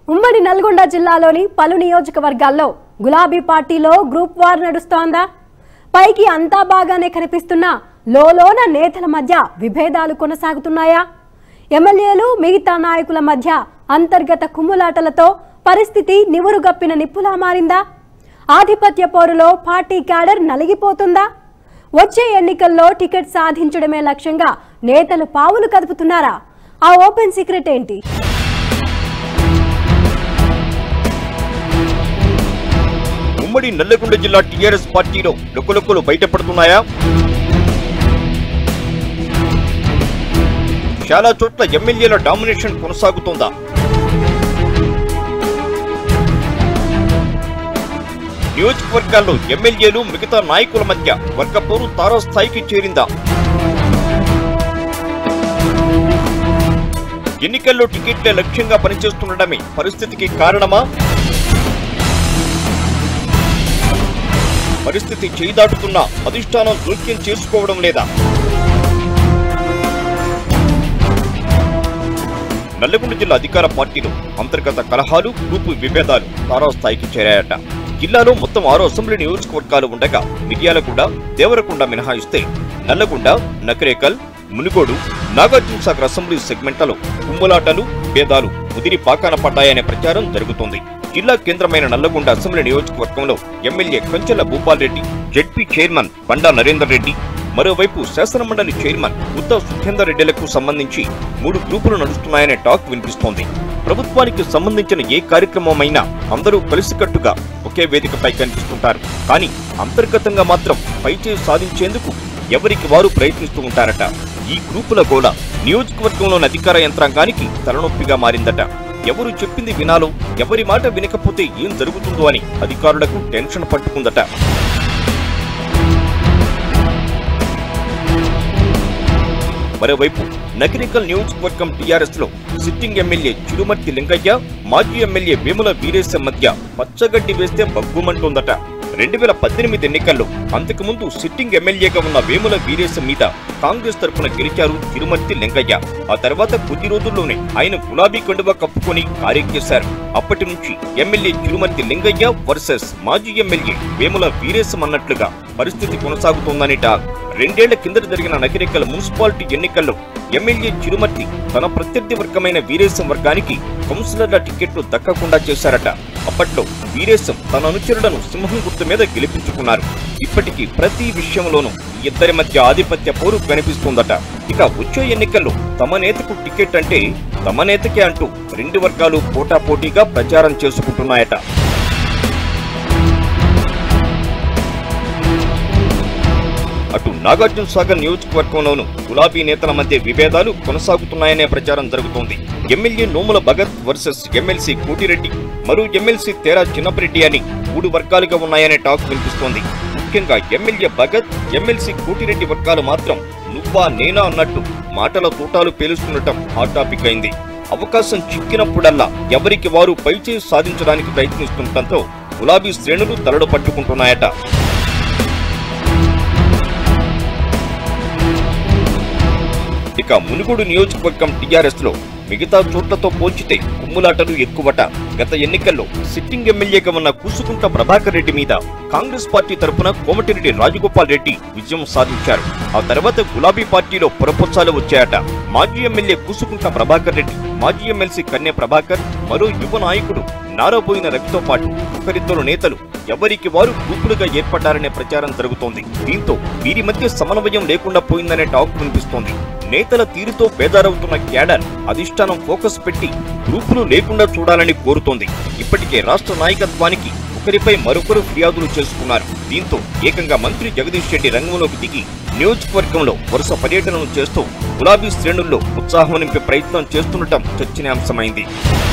ఉమ్మడి నల్గొండ జిల్లాలోని పలు నియోజకవర్గాల్లో గులాబీ పార్టీలో గ్రూప్ వార్ నడుస్తోందా పైకి అంతా బాగానే కనిపిస్తున్నా లోలోన నేతల మధ్య విభేదాలు కొనసాగుతున్నాయా ఎమ్మెల్యేలు మిగతా నాయకుల మధ్య అంతర్గత కుమ్ములాటలతో పరిస్థితి నివురుగప్పిన నిప్పులా మారిందా ఆధిపత్య పోరులో పార్టీ క్యాడర్ నలిగిపోతుందా వచ్చే ఎన్నికల్లో టికెట్ సాధించడమే లక్ష్యంగా నేతలు పావులు కదుపుతున్నారా ఆ ఓపెన్ సీక్రెట్ ఏంటి ఉమ్మడి నల్లగొండ జిల్లా టీఆర్ఎస్ పార్టీలో లుకలుకలు బయటపడుతున్నాయా చాలా చోట్ల ఎమ్మెల్యేల డామినేషన్ కొనసాగుతోందా నియోజకవర్గాల్లో ఎమ్మెల్యేలు మిగతా నాయకుల మధ్య వర్గపోరు తారాస్థాయికి చేరిందా ఎన్నికల్లో టికెట్లే లక్ష్యంగా పనిచేస్తుండడమే పరిస్థితికి కారణమా పరిస్థితి చేయిదాటుతున్నా అధిష్టానం జోక్యం చేసుకోవడం లేదా నల్లగొండ జిల్లా అధికార పార్టీలో అంతర్గత కలహాలు గ్రూపు విభేదాలు తారాస్థాయికి చేరాయట జిల్లాలో మొత్తం ఆరు అసెంబ్లీ నియోజకవర్గాలు ఉండగా మిర్యాలగూడ దేవరకొండ మినహాయిస్తే నల్లగొండ నకరేకల్ మునుగోడు నాగార్జున సాగర్ అసెంబ్లీ సెగ్మెంట్లలో కుమ్ములాటలు భేదాలు ముదిరి పాకాన పడ్డాయనే ప్రచారం జరుగుతోంది జిల్లా కేంద్రమైన నల్లగొండ అసెంబ్లీ నియోజకవర్గంలో MLA Kanchela Bhupal Reddy ZP chairman Banda Narender Reddy మరోవైపు శాసనమండలి చైర్మన్ ఉత్తవ్ సుఖేందర్ రెడ్డిలకు సంబంధించి మూడు గ్రూపులు నడుస్తున్నాయనే టాక్ వినిపిస్తోంది ప్రభుత్వానికి సంబంధించిన ఏ కార్యక్రమమైనా అందరూ కలిసికట్టుగా ఒకే వేదికపై కనిపిస్తుంటారు కానీ అంతర్గతంగా మాత్రం పైచేయి సాధించేందుకు ఎవరికి వారు ప్రయత్నిస్తూ ఉంటారట ఈ గ్రూపుల గోల నియోజకవర్గంలోని అధికార యంత్రాంగానికి తలనొప్పిగా మారిందట ఎవరు చెప్పింది వినాలో ఎవరి మాట వినకపోతే ఏం జరుగుతుందో అని అధికారులకు టెన్షన్ పట్టుకుందట మరోవైపు నకిరికల్ నియోజకవర్గం టీఆర్ఎస్ లో సిట్టింగ్ ఎమ్మెల్యే చిరుమర్తి లింగయ్య మాజీ ఎమ్మెల్యే వేముల వీరేశం మధ్య పచ్చగడ్డి వేస్తే బగ్గుమంటోందట రెండు వేల పద్దెనిమిది ఎన్నికల్లో అంతకుముందు సిట్టింగ్ ఎమ్మెల్యేగా ఉన్న వేముల వీరేశం మీద కాంగ్రెస్ తరఫున గెలిచారు తిరుమర్తి లింగయ్య ఆ తర్వాత కొద్ది రోజుల్లోనే ఆయన గులాబీ కండువా కప్పుకొని కార్యక్చేశారు అప్పటి నుంచి ఎమ్మెల్యే తిరుమర్తి లింగయ్య వర్సెస్ మాజీ ఎమ్మెల్యే వేముల వీరేశం అన్నట్లుగా పరిస్థితి కొనసాగుతోందని టాక్ రెండేళ్ల కిందట జరిగిన నకిరేకల్ మున్సిపాలిటీ ఎన్నికల్లో ఎమ్మెల్యే చిరుమర్తి తన ప్రత్యర్థి వర్గమైన వీరేశం వర్గానికి కౌన్సిలర్ల టికెట్లు దక్కకుండా చేశారట అప్పట్లో వీరేశం తన అనుచరులను సింహం గుర్తు మీద గెలిపించుకున్నారు ఇప్పటికీ ప్రతి విషయంలోనూ ఈ ఇద్దరి మధ్య ఆధిపత్య పోరు కనిపిస్తోందట ఇక వచ్చే ఎన్నికల్లో తమ నేతకు టికెట్ అంటే తమ నేతకే అంటూ రెండు వర్గాలు పోటాపోటీగా ప్రచారం చేసుకుంటున్నాయట అటు నాగార్జున సాగర్ నియోజకవర్గంలోనూ గులాబీ నేతల మధ్య విభేదాలు కొనసాగుతున్నాయనే ప్రచారం జరుగుతోంది MLA Nomula Bhagat versus MLC Kotireddy మరో ఎమ్మెల్సీ తేరా చిన్నపరెడ్డి అని మూడు వర్గాలుగా ఉన్నాయనే టాక్ వినిపిస్తోంది ముఖ్యంగా ఎమ్మెల్యే భగత్ ఎమ్మెల్సీ కోటిరెడ్డి వర్గాలు మాత్రం నువ్వా నేనా అన్నట్టు మాటల తూటాలు పేలుస్తుండటం హాట్ టాపిక్ అయింది అవకాశం చిక్కినప్పుడల్లా ఎవరికి వారు పైచేయి సాధించడానికి ప్రయత్నిస్తుండటంతో గులాబీ శ్రేణులు తలడు పట్టుకుంటున్నాయట ఇక మునుగోడు నియోజకవర్గం టీఆర్ఎస్ లో మిగతా చోట్లతో పోల్చితే కుమ్ములాటలు ఎక్కువట గత ఎన్నికల్లో సిట్టింగ్ ఎమ్మెల్యేగా ఉన్న కూసుకుంట ప్రభాకర్ రెడ్డి మీద కాంగ్రెస్ పార్టీ తరపున కోమటిరెడ్డి రాజగోపాల్ రెడ్డి విజయం సాధించారు ఆ తర్వాత గులాబీ పార్టీలో పురపొచ్చాలు వచ్చాయట మాజీ ఎమ్మెల్యే కూసుకుంట ప్రభాకర్ రెడ్డి మాజీ ఎమ్మెల్సీ కన్య ప్రభాకర్ మరో యువ నాయకుడు నారాబోయిన రవితో పాటు ఒకరిద్దరు నేతలు ఎవరికి వారు గ్రూపులుగా ఏర్పడ్డారనే ప్రచారం జరుగుతోంది దీంతో వీరి మధ్య సమన్వయం లేకుండా పోయిందనే టాక్ వినిపిస్తోంది నేతల తీరుతో బేదారవుతున్న క్యాడర్ అధిష్టానం ఫోకస్ పెట్టి గ్రూపులు లేకుండా చూడాలని కోరుతోంది ఇప్పటికే రాష్ట్ర నాయకత్వానికి ఒకరిపై మరొకరు ఫిర్యాదులు చేసుకున్నారు దీంతో ఏకంగా మంత్రి జగదీష్ రెడ్డి రంగంలోకి దిగి నియోజకవర్గంలో వరుస పర్యటనలు చేస్తూ గులాబీ శ్రేణుల్లో ఉత్సాహం నింపే ప్రయత్నం చేస్తుండటం చర్చనీయాంశమైంది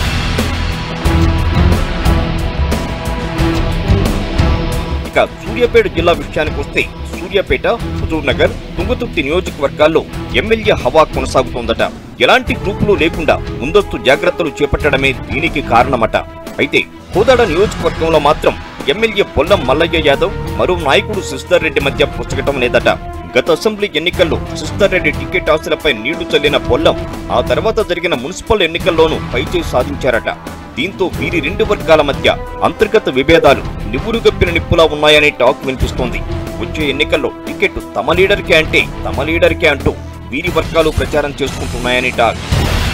ఇక సూర్యాపేట జిల్లా విషయానికి వస్తే సూర్యాపేట హుజూర్ నగర్ తుంగతుర్తి నియోజకవర్గాల్లో ఎమ్మెల్యే హవా కొనసాగుతోందట ఎలాంటి గ్రూపులు లేకుండా ముందస్తు జాగ్రత్తలు చేపట్టడమే దీనికి కారణమట అయితే కోదాడ నియోజకవర్గంలో మాత్రం ఎమ్మెల్యే పొల్లం మల్లయ్య యాదవ్ మరో నాయకుడు సిస్టర్ రెడ్డి మధ్య పుచ్చగటం లేదట గత అసెంబ్లీ ఎన్నికల్లో సిస్టర్ రెడ్డి టికెట్ ఆశలపై నీళ్లు చల్లిన పొల్లం ఆ తర్వాత జరిగిన మున్సిపల్ ఎన్నికల్లోనూ పైచేయి సాధించారట దీంతో వీరి రెండు వర్గాల మధ్య అంతర్గత విభేదాలు నివురుగప్పిన నిప్పులా ఉన్నాయనే టాక్ వినిపిస్తోంది వచ్చే ఎన్నికల్లో టికెట్ తమ లీడర్కే అంటే తమ లీడర్కే అంటూ వీరి వర్గాలు ప్రచారం చేసుకుంటున్నాయని టాక్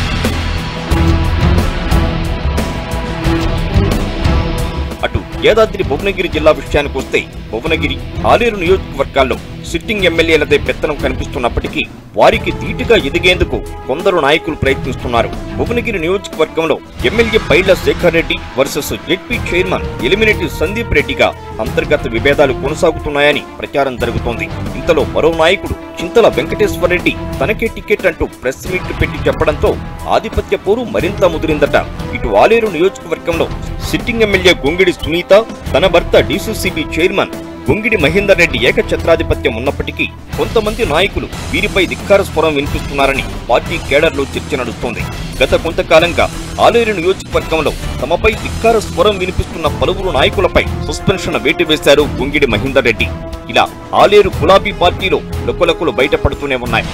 అటు యాదాద్రి భువనగిరి జిల్లా విషయానికి వస్తే భువనగిరి ఆలేరు నియోజకవర్గాల్లో సిట్టింగ్ ఎమ్మెల్యేలదే పెత్తనం కనిపిస్తున్నప్పటికీ వారికి ధీటుగా ఎదిగేందుకు కొందరు నాయకులు ప్రయత్నిస్తున్నారు భువనగిరి నియోజకవర్గంలో MLA Paila Shekar Reddy versus ZP chairman Elimineti Sandeep రెడ్డిగా అంతర్గత విభేదాలు కొనసాగుతున్నాయని ప్రచారం జరుగుతోంది ఇంతలో మరో నాయకుడు చింతల వెంకటేశ్వర రెడ్డి తనకే టికెట్ అంటూ ప్రెస్ మీట్ పెట్టి చెప్పడంతో ఆధిపత్య పోరు మరింత ముదిరిందట ఇటు ఆలేరు నియోజకవర్గంలో సిట్టింగ్ ఎమ్మెల్యే గొంగిడి సునీత తన భర్త డీసీసీబీ చైర్మన్ గొంగిడి మహేందర్ రెడ్డి ఏకఛత్రాధిపత్యం ఉన్నప్పటికీ కొంతమంది నాయకులు వీరిపై ధిక్కార స్వరం వినిపిస్తున్నారని పార్టీ కేడర్లో చర్చ నడుస్తోంది గత కొంతకాలంగా ఆలేరు నియోజకవర్గంలో తమపై ధిక్కార స్వరం వినిపిస్తున్న పలువురు నాయకులపై సస్పెన్షన్ వేటు వేశారు గొంగిడి మహేందర్ రెడ్డి ఇలా ఆలేరు గులాబీ పార్టీలో లొకలొకలు బయటపడుతూనే ఉన్నాయి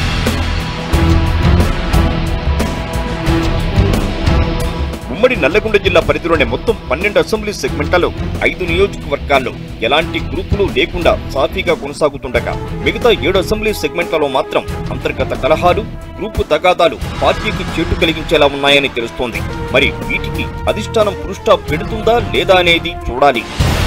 ఉమ్మడి నల్లగొండ జిల్లా పరిధిలోని మొత్తం పన్నెండు అసెంబ్లీ సెగ్మెంట్లలో ఐదు నియోజకవర్గాల్లో ఎలాంటి గ్రూపులు లేకుండా సాఫీగా కొనసాగుతుండగా మిగతా ఏడు అసెంబ్లీ సెగ్మెంట్లలో మాత్రం అంతర్గత కలహాలు గ్రూపు తగాదాలు పార్టీకి చెట్టు కలిగించేలా ఉన్నాయని తెలుస్తోంది మరి వీటికి అధిష్టానం పురుష్టా పెడుతుందా లేదా అనేది చూడాలి